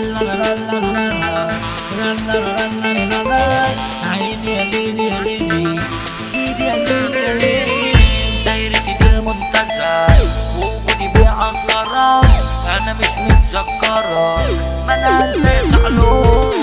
عيني يا ليلي يا ليلي سيدي يا ليلي يا ليلي دايرتي دي المنتزه وجودي بيعك غرام انا مش متذكرة ما انا الناس علوم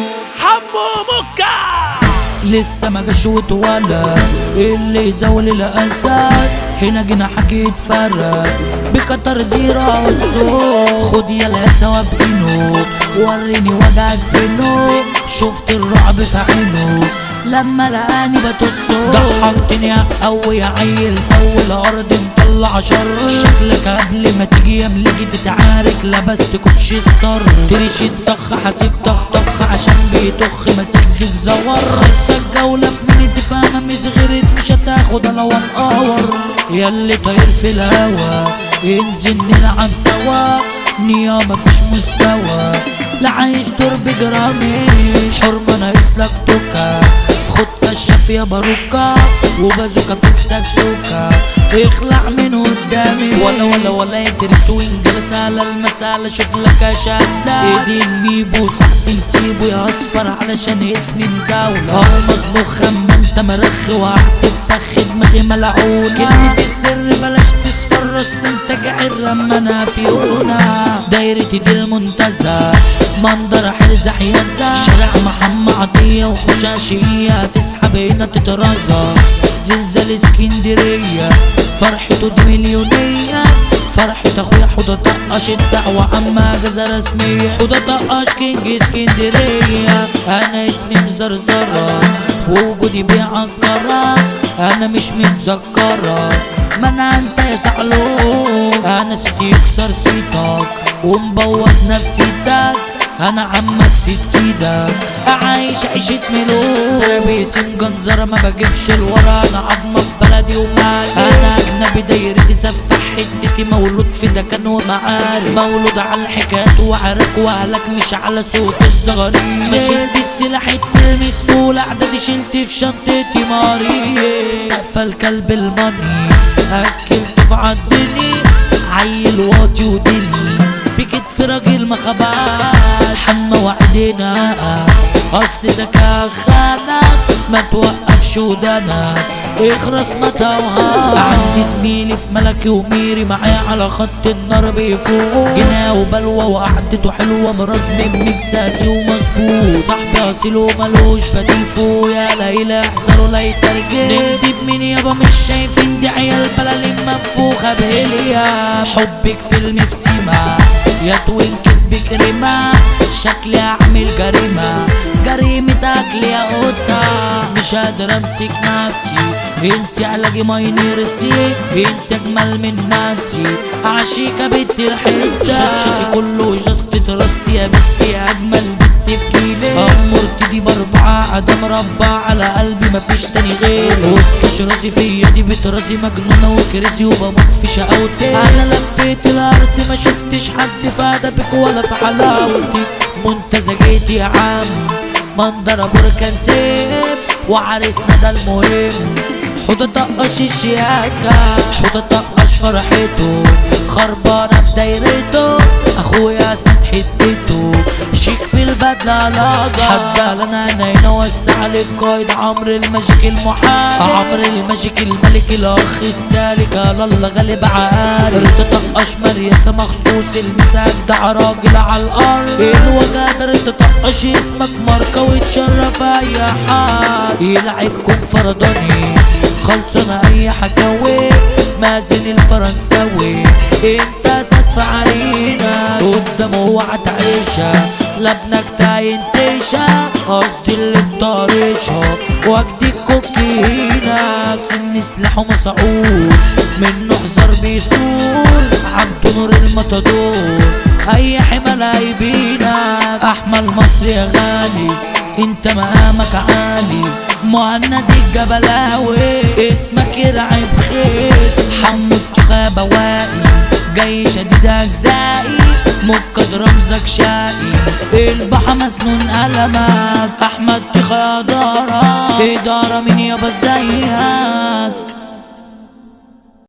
حمو مكة لسه ما جاش واتولد اللي يزول الاسد هنا جناحك يتفرد بكتر زيرة والصوت خد يلا سوا بإنه وريني وجعك فينه شفت الرعب في عينه لما لقاني بتصه ضحكتني يا قوي يا عيل سوي الارض مطلع شر شكلك قبل ما تيجي يا مليجي تتعارك لبست كوتش ستار تريش الطخ حاسب طخ طخ عشان بيطخ ماسك زيك زور خلصة الجولة في مين تفهم مش غيرت مش هتاخد انا وانقور ياللي طاير في الهوا انزل نلعب سوا نيا مفيش مستوى لا عايش دور بجرامي حرمة ناقص لك توكا خد كشاف يا باروكا وبازوكا في السكسوكا اخلع من قدامي ولا ولا ولا يدرس وانجلس على المسألة شوف لك شدة ايدين ميبو سحب نسيبه يا اصفر علشان اسمي مزاولة اه مصبوخ اما انت مرخ وقعت فخ دماغي ملعونة كلمة السر بلاش تصفر اصل انت جعر اما انا فيونا دايرتي دي المنتزه منظر حرزح يزا شارع محمد عطية وخشاشية تسحب هنا تترازى زلزال اسكندرية فرحته دي مليونية فرحة اخويا حوضة طقش الدعوة عما اجازة رسمية حوضة طقش كينج اسكندرية انا اسمي مزرزرة ووجودي بيعكرة انا مش متذكرة ما انا انت يا سعلوك انا سيدي يكسر سيطك ومبوظ نفسيتك انا عمك سيد سيدك عايش عيشة ملوك ترابيس مجنزرة ما بجيبش الورا انا عظمة في بلدي ومالي انا اجنبي دايرتي سفح حدتي مولود في دكان ومعارف مولود على الحكايات وعرك واهلك مش على صوت الزغاريد ما شلت السلاح تلمس طول اعدادي شلت في شنطتي ماري سقف الكلب الماني اكلت في عضني عيل واطي ودني في كتف راجل ما خباش حما وعدنا اصل ذكاء خانك ما توقفش ودانك اخرس ما توهاش عندي زميلي في ملكي وميري معايا على خط النار بيفوق جناه وبلوى وقعدته حلوه مرزم مكساسي ومظبوط صاحبي اصيل وملوش بديل فوق يا ليلى احذروا لا يترجم نكدب مين يابا مش شايفين دي عيال بلالين منفوخه بهليا حبك فيلم في سيما يا توينكس بكريمة شكلي اعمل جريمة جريمة اكل يا قطة مش قادر امسك نفسي انت علاجي ماي نيرسي انت اجمل من نانسي عشيكة بنت الحتة شكشكي كله جاست تراستي يا بستي اجمل بنت في جيلي امرت دي باربعة عدا مربع على قلبي مفيش تاني غير وتكش راسي فيا دي بترازي مجنونة وكريزي وبموت في شقاوتي انا لفيت الارض ما شفتش حد في ادبك ولا في حلاوتك منتزه جيت يا عم منظر بركان سيب وعرسنا ده المهم حوضة طقش الشياكة حوضة طقش فرحته خربانة في دايرته اخويا سد حتته شيك في البدلة لاجة حتى لنا انا وسع للقايد عمرو الماجيك المحارب عمرو الماجيك الملك الاخ السالك الله غالب عارف رد طقش مريسة مخصوص المساك ده راجل على الارض الوجع رد طقش اسمك ماركة وتشرف اي حد يلعبكم فرداني خلصنا اي حكاوي مازن الفرنساوي انت سد في عرينا قدام اوعى تعيشها لابنك تاينتيشا قصدي اللي طارشها وجدي الكوكينا سن سلاحه مسعود منه حذر بيسور عبده نور المطادور اي حمل هيبينك احمل مصري يا غالي انت مقامك عالي مهند الجبلاوي اسمك يرعب خيس حمد تخابة واقي جاي شديد اجزائي مكد رمزك شقي البحر مسنون قلمك احمد تخا ادارة ادارة من يابا زيك